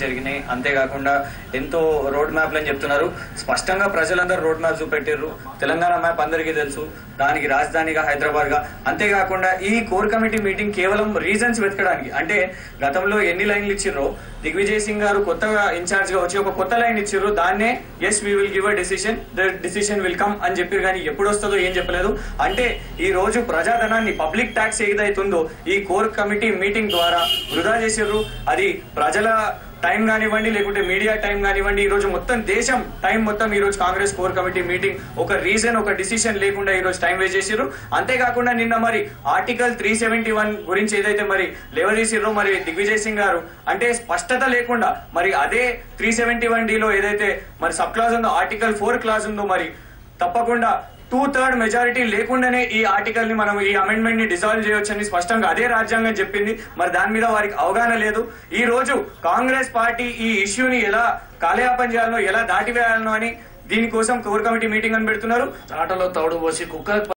జరిగినాయి అంతేకాకుండా ఎంతో రోడ్ మ్యాప్లు అని చెప్తున్నారు స్పష్టంగా ప్రజలందరూ రోడ్ మ్యాప్ చూపెట్టారు తెలంగాణ మ్యాప్ అందరికీ తెలుసు దానికి రాజధానిగా హైదరాబాద్ గా అంతేకాకుండా ఈ కోర్ కమిటీ మీటింగ్ కేవలం రీజన్స్ వెతకడానికి అంటే గతంలో ఎన్ని లైన్లు ఇచ్చిర్రో దిగ్విజయ్ సింగ్ గారు కొత్తగా ఇన్ఛార్జ్ గా వచ్చి ఒక కొత్త లైన్ ఇచ్చిర్రు దాన్నే yes we will give a decision the decision will come అని చెప్పారు కానీ ఎప్పుడు వస్తుందో ఏం చెప్పలేదు అంటే ఈ రోజు ప్రజాధనాన్ని పబ్లిక్ ట్యాక్స్ ఏదైతుందో ఈ కోర్ కమిటీ మీటింగ్ ద్వారా వృధా చేసిర్రు అది ప్రజల టైం కానివ్వండి లేకుంటే మీడియా టైం కానివ్వండి ఈ రోజు మొత్తం దేశం టైం మొత్తం ఈ రోజు కాంగ్రెస్ కోర్ కమిటీ మీటింగ్ ఒక రీజన్ ఒక డిసిషన్ లేకుండా ఈ రోజు టైం వేస్ట్ చేసిర్రు అంతేకాకుండా నిన్న మరి ఆర్టికల్ త్రీ సెవెంటీ వన్ గురించి ఏదైతే మరి లేవదీసిర్రో మరి దిగ్విజయ్ సింగ్ గారు అంటే స్పష్టత లేకుండా మరి అదే త్రీ సెవెంటీ వన్ డిలో ఏదైతే మరి సబ్ క్లాజ్ ఉందో ఆర్టికల్ ఫోర్ క్లాజ్ ఉందో మరి తప్పకుండా టూ థర్డ్ మెజారిటీ లేకుండానే ఈ ఆర్టికల్ ని మనం ఈ అమెండ్మెంట్ ని డిజాల్వ్ చేయొచ్చని స్పష్టంగా అదే రాజ్యాంగం చెప్పింది మరి దాని మీద వారికి అవగాహన లేదు ఈ రోజు కాంగ్రెస్ పార్టీ ఈ ఇష్యూని ఎలా కాలయాపన చేయాలనో ఎలా దాటివేయాలనో అని దీనికోసం కోర్ కమిటీ మీటింగ్ అని పెడుతున్నారు ఆటలో తౌడు పోసి కుక్క